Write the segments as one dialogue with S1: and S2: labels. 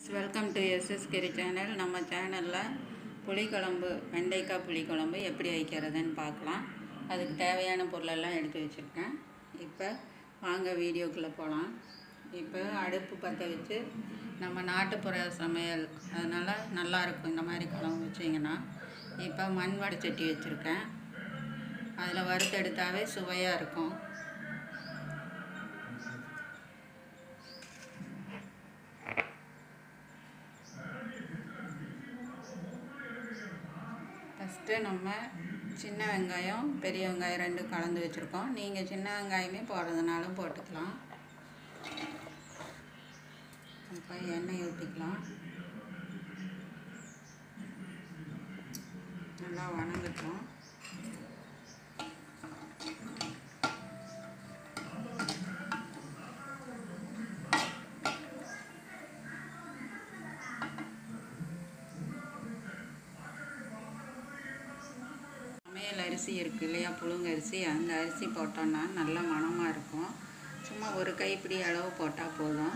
S1: welcome to எஸ்எஸ்கிரி channel நம்ம சேனலில் புளிக்குழம்பு வெண்டைக்காய் புளிக்குழம்பு எப்படி வைக்கிறதுன்னு பார்க்கலாம் அதுக்கு தேவையான பொருளெல்லாம் எடுத்து வச்சுருக்கேன் இப்போ வாங்க வீடியோக்குள்ளே போகலாம் இப்போ அடுப்பு பற்ற வச்சு நம்ம நாட்டுப்புற சமையல் அதனால் நல்லாயிருக்கும் இந்த மாதிரி குழம்பு வச்சிங்கன்னா இப்போ மண் வடைச்சட்டி வச்சுருக்கேன் அதில் வறுத்தெடுத்தாவே சுவையாக இருக்கும் ஃபஸ்ட்டு நம்ம சின்ன வெங்காயம் பெரிய வெங்காயம் ரெண்டும் கலந்து வச்சுருக்கோம் நீங்கள் சின்ன வெங்காயமே போடுறதுனாலும் போட்டுக்கலாம் இப்போ எண்ணெய் ஊற்றிக்கலாம் நல்லா வணங்கட்டும் சமையல் அரிசி இருக்குது இல்லையா புழுங்க அரிசி அந்த அரிசி போட்டோன்னா நல்ல மணமாக இருக்கும் சும்மா ஒரு கைப்பிடி அளவு போட்டால் போதும்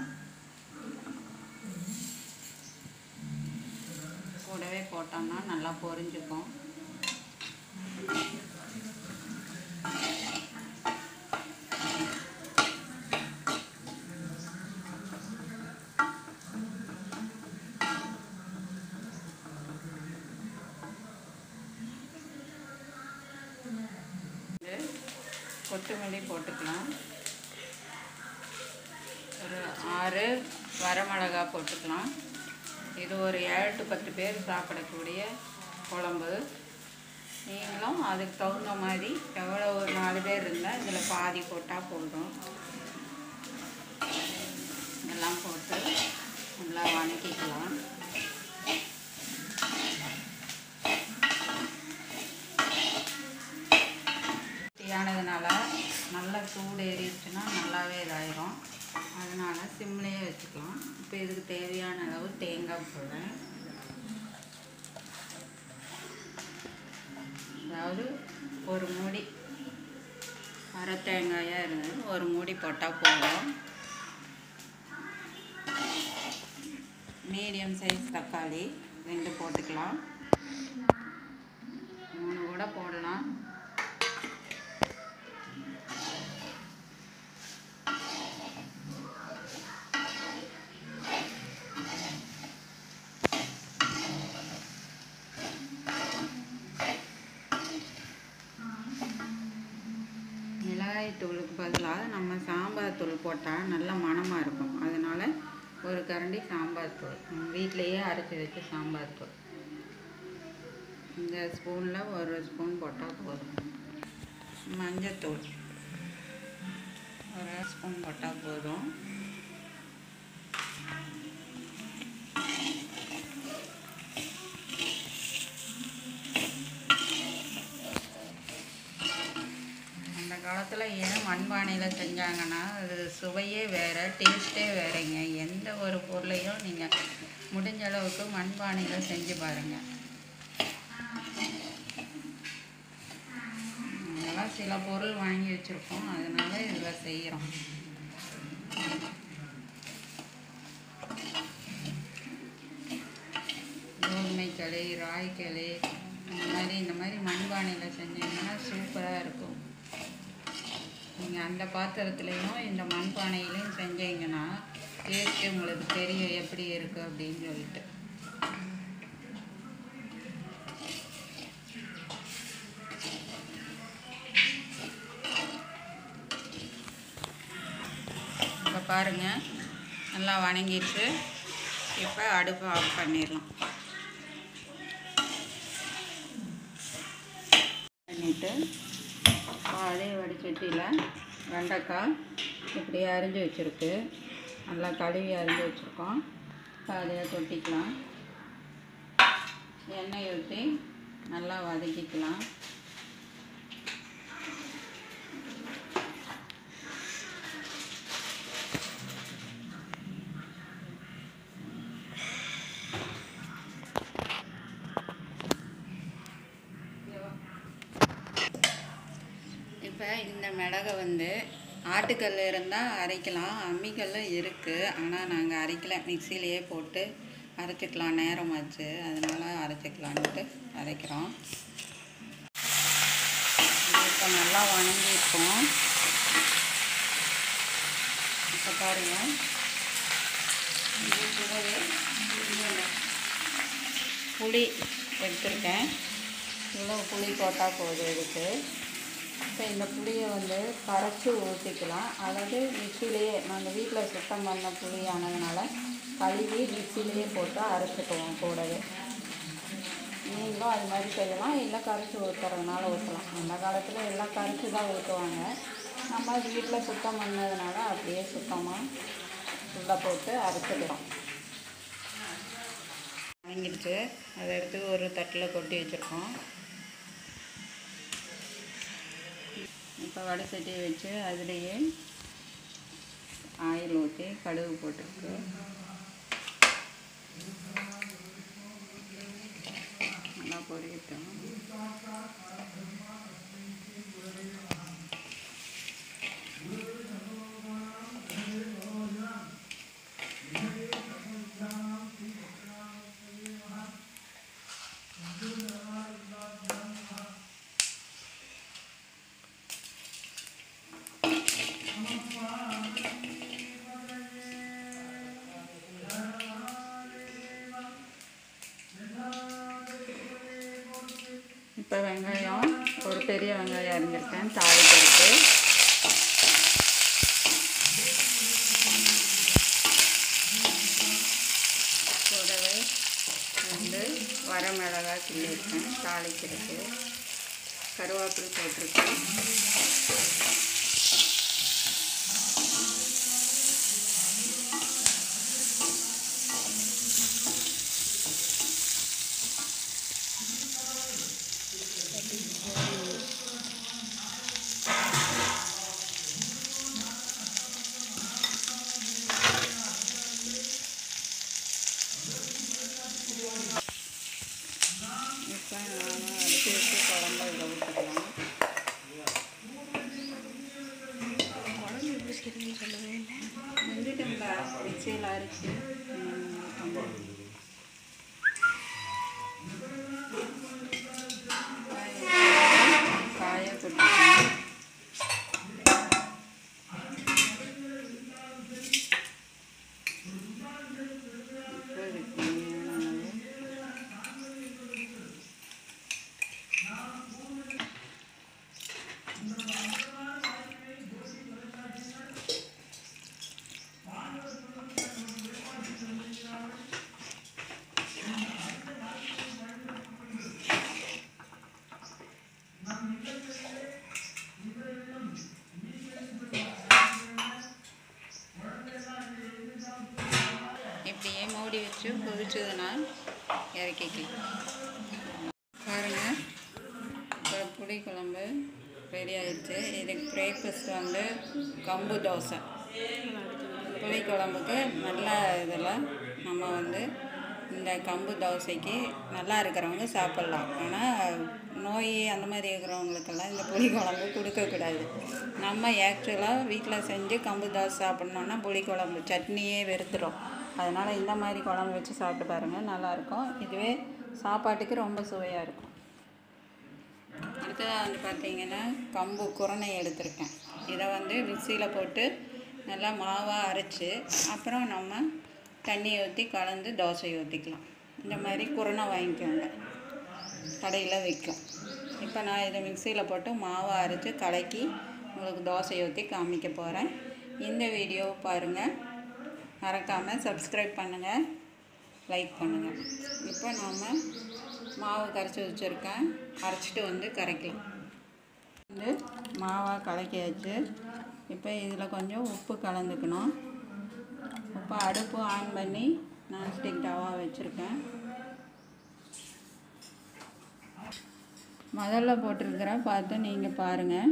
S1: கூடவே போட்டோம்னா நல்லா பொரிஞ்சுக்கும் இது கொத்தமல்லி போட்டுக்கலாம் ஒரு ஆறு வரமிளகா போட்டுக்கலாம் இது ஒரு ஏழு டு பத்து பேர் சாப்பிடக்கூடிய குழம்பு நீங்களும் அதுக்கு தகுந்த மாதிரி எவ்வளோ ஒரு நாலு பேர் இருந்தால் இதில் பாதி போட்டால் போதும் இதெல்லாம் போட்டு நல்லா வணக்கிக்கலாம் தீயானதுனால நல்லா சூடு ஏறிடுச்சுன்னா நல்லாவே இதாயிரும் அதனால் சிம்லேயே வச்சுக்கலாம் இப்போ இதுக்கு தேவையான அளவு தேங்காய் போடுறேன் அதாவது ஒரு மூடி அரை தேங்காயாக இருந்தது ஒரு மூடி போட்டால் போதும் மீடியம் சைஸ் தக்காளி ரெண்டு போட்டுக்கலாம் மூணு கூட போடலாம் மிளகாய் தூளுக்கு பதிலாக நம்ம சாம்பார் தூள் போட்டால் நல்ல மணமாக இருக்கும் அதனால் ஒரு கரண்டி சாம்பார் தூள் நம்ம வீட்டிலையே அரைச்சி வச்ச சாம்பார் தூள் இந்த ஸ்பூனில் ஒரு ஸ்பூன் போட்டால் போதும் மஞ்சத்தூள் ஒரு ஸ்பூன் போட்டால் போதும் அந்த காலத்தில் ஏன் மண்பானையில் செஞ்சாங்கன்னா அது சுவையே வேறு டேஸ்ட்டே வேறங்க எந்த ஒரு பொருளையும் நீங்கள் முடிஞ்ச அளவுக்கு மண்பானையில் செஞ்சு பாருங்கள் அதெல்லாம் சில பொருள் வாங்கி வச்சுருக்கோம் அதனால இதில் செய்கிறோம் கோதுமை களி ராய் களி இந்த மாதிரி இந்த மாதிரி மண்பானையில் செஞ்சீங்கன்னா சூப்பராக இருக்கும் நீங்கள் அந்த பாத்திரத்துலேயும் இந்த மண்பானையிலையும் செஞ்சீங்கன்னா டேஸ்ட்டு உங்களுக்கு தெரியும் எப்படி இருக்குது அப்படின்னு சொல்லிட்டு இப்போ பாருங்கள் நல்லா வணங்கிடுச்சு இப்போ அடுப்பு ஆஃப் பண்ணிடலாம் பண்ணிவிட்டு அதே வடிச்சட்டியில் வெண்டைக்காய் இப்படி அரிஞ்சு வச்சுருக்கு நல்லா கழுவி அரிஞ்சு வச்சுருக்கோம் இப்போ அதையே கொட்டிக்கலாம் எண்ணெய் ஊற்றி நல்லா வதக்கிக்கலாம் இப்போ இந்த மிளகை வந்து ஆட்டுக்கல் இருந்தால் அரைக்கலாம் அம்மிக்கல் இருக்குது ஆனால் நாங்கள் அரைக்கல மிக்சிலேயே போட்டு அரைச்சிக்கலாம் நேரமாச்சு அதனால அரைச்சிக்கலான்ட்டு அரைக்கிறோம் இப்போ நல்லா வணங்கியிருக்கோம் இப்போ பாருங்கள் இது கூடவே இந்தந்த புளி எடுத்திருக்கேன் இவ்வளோ புளி போட்டால் போதும் இதுக்கு இப்போ இந்த புளியை வந்து கரைச்சி ஊற்றிக்கலாம் அதாவது மிக்சிலேயே நாங்கள் வீட்டில் சுத்தம் பண்ண புளி ஆனதுனால கழுவி மிக்சிலேயே போட்டு அரைச்சிக்குவோம் கூடவே நீங்களும் அது மாதிரி செய்யலாம் இல்லை கரைச்சி ஊற்றுறதுனால ஊற்றலாம் அந்த காலத்தில் எல்லாம் கரைச்சி தான் ஊற்றுவாங்க நம்ம வீட்டில் சுத்தம் பண்ணதுனால அப்படியே சுத்தமாக உள்ளே போட்டு அரைச்சிக்கிறோம் வாங்கிடுச்சு அதை எடுத்து ஒரு தட்டில் கொட்டி வச்சுருக்கோம் இப்போ வடை சட்டியை வச்சு அதுலேயே ஆயில் ஊற்றி கடுகு போட்டிருக்கு நல்லா பொரியட்டும் இப்போ வெங்காயம் ஒரு பெரிய வெங்காயம் அரிஞ்சிருக்கேன் தாளிக்கிறதுக்கு கூடவே வந்து வரமிளகாய் கிள்ளியிருக்கேன் தாளிக்கிறதுக்கு கருவேப்பிலை போட்டிருக்கேன் இப்போ நாம் அடுத்து வச்சு குழம்பு இதை ஊற்றிக்கலாம் வெந்துட்டோம்டா மிக்சியில் அரைச்சி காய கொட்டிக்கணும் இப்போ இதுக்கு தேவையான அளவு இப்படியே மூடி வச்சு கொதிச்சதுன்னா இறக்கிக்கலாம் பாருங்கள் இப்போ புளி குழம்பு ரெடி ஆயிடுச்சு இதுக்கு பிரேக்ஃபாஸ்ட் வந்து கம்பு தோசை புளி குழம்புக்கு நல்ல இதில் நம்ம வந்து இந்த கம்பு தோசைக்கு நல்லா இருக்கிறவங்க சாப்பிட்லாம் ஆனால் நோய் அந்த மாதிரி இருக்கிறவங்களுக்கெல்லாம் இந்த புளி குழம்பு கொடுக்கக்கூடாது நம்ம ஆக்சுவலாக வீட்டில் செஞ்சு கம்பு தோசை சாப்பிட்ணோன்னா புளி குழம்பு சட்னியே வெறுத்துரும் அதனால் இந்த மாதிரி குழம்பு வச்சு சாப்பிட்டு பாருங்கள் நல்லாயிருக்கும் இதுவே சாப்பாட்டுக்கு ரொம்ப சுவையாக இருக்கும் அடுத்ததாக வந்து பார்த்தீங்கன்னா கம்பு குரணை எடுத்திருக்கேன் இதை வந்து மிக்சியில் போட்டு நல்லா மாவாக அரைச்சி அப்புறம் நம்ம தண்ணி ஊற்றி கலந்து தோசை ஊற்றிக்கலாம் இந்த மாதிரி குரணை வாங்கிக்கோங்க கடையில் விற்கும் இப்போ நான் இதை மிக்சியில் போட்டு மாவை அரைச்சி கலக்கி உங்களுக்கு தோசை ஊற்றி காமிக்க போகிறேன் இந்த வீடியோ பாருங்கள் மறக்காமல் சப்ஸ்கிரைப் பண்ணுங்கள் லைக் பண்ணுங்கள் இப்போ நாம் மாவு கரைச்சி வச்சுருக்கேன் அரைச்சிட்டு வந்து கரைக்கலாம் வந்து மாவாக கலக்கியாச்சு இப்போ இதில் கொஞ்சம் உப்பு கலந்துக்கணும் இப்போ அடுப்பு ஆன் பண்ணி நான்ஸ்டிக் டவா வச்சுருக்கேன் முதல்ல போட்டிருக்கிறேன் பார்த்து நீங்கள் பாருங்கள்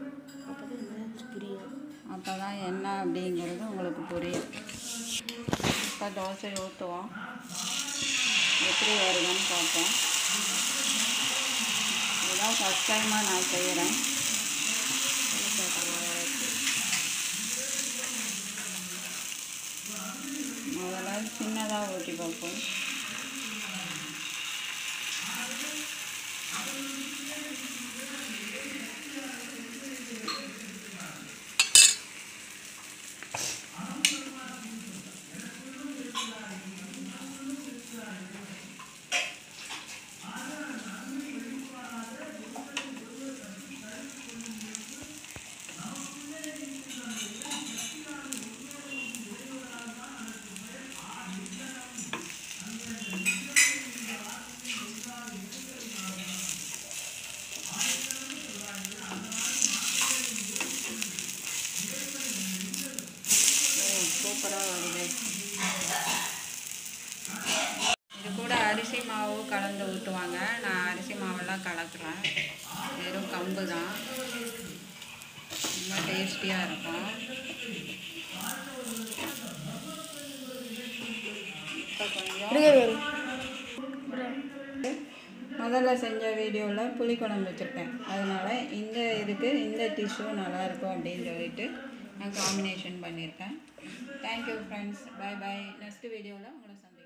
S1: அப்போ தான் என்ன அப்படிங்கிறது உங்களுக்கு புரியும் இப்போ தோசை ஊற்றுவோம் எப்படி வருதுன்னு பார்ப்போம் இதுதான் ஃபஸ்ட் டைமாக நான் செய்கிறேன் சின்னதாக ஊற்றி பார்ப்போம் சூப்பராக வருது இது கூட அரிசி மாவு கலந்து ஊற்றுவாங்க நான் அரிசி மாவெல்லாம் கலக்குறேன் வெறும் கம்பு தான் ரொம்ப டேஸ்டியாக இருக்கும் இப்போ கொஞ்சம் முதல்ல செஞ்ச வீடியோவில் புளிக்குழம்பு வச்சுருக்கேன் அதனால் இந்த இதுக்கு இந்த டிஷ்ஷு நல்லாயிருக்கும் அப்படின்னு சொல்லிட்டு நான் காம்பினேஷன் பண்ணியிருக்கேன் thank you friends bye bye next வீடியோவில் உங்களை சந்திக்கிறேன்